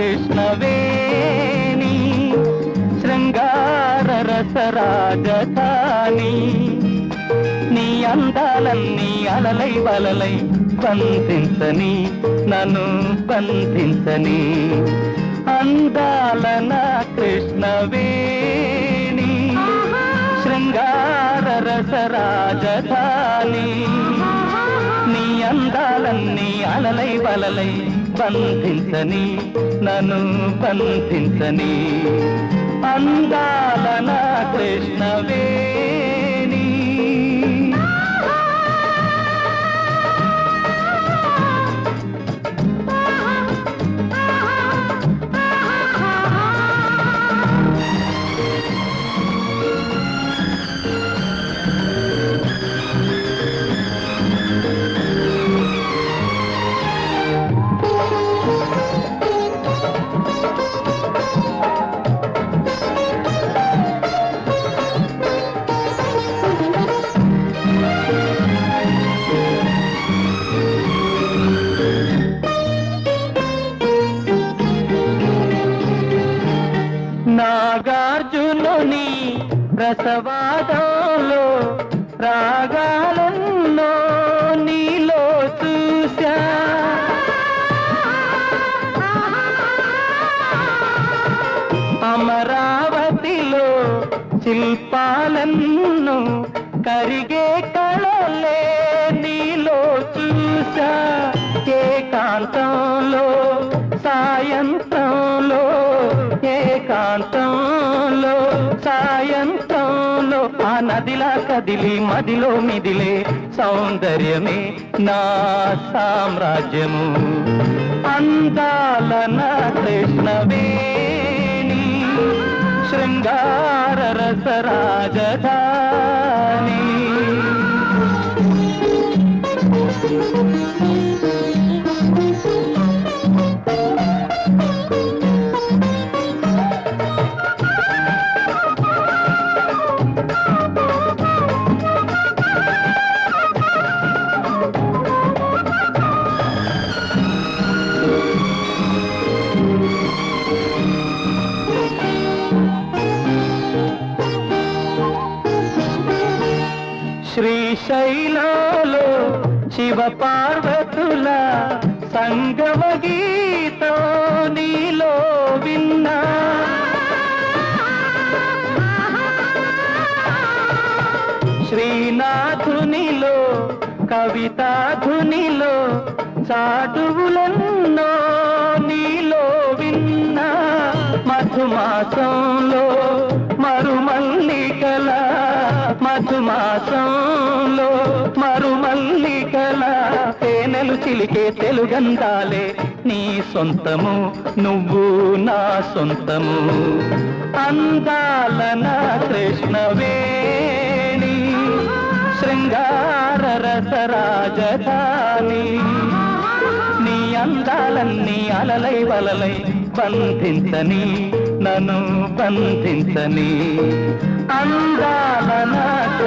కృష్ణవేణి శృంగార రస రాజధాని నీ అందాలన్నీ అలలై వలలై బంధించని నన్ను బంధించని అందాల నా కృష్ణవేణి శృంగార రస రాజధాని నీ అందాలన్నీ అలలై వలలై బంధించని నన్ను బంధించని అందాల నా కృష్ణవేణి నాగార్జునుని రసవాదంలో రాగాలెన్నో నీలో చూశా అమరావతిలో శిల్పాలెన్నో కరిగే కళలే నీలో చూశా ఏకాంతంలో సాయంత్రంలో ఏకాంతంలో సాయంత్రంలో ఆ నదిలా కదిలి మదిలో మిదిలే సౌందర్యమే నా సామ్రాజ్యము అందాల నా కృష్ణవేణి శృంగార రస రాజధాని శ్రీశైలలో శివ పార్వతుల సంగమ గీతం నీలో విన్నా శ్రీనాథునిలో కవితాధునిలో చాటువులెన్నో నీలో విన్నా మధుమాసంలో మరుమల్లికల మధుమాసంలో మరుమల్లికల తేనెలు చిలికే తెలుగందాలే నీ సొంతము నువ్వు నా సొంతము అందాల నా కృష్ణవేణి శృంగార రస రాజధాని నీ అందాలన్నీ అలలై వలలై బంధించని నన్ను బంధించని అందాల నా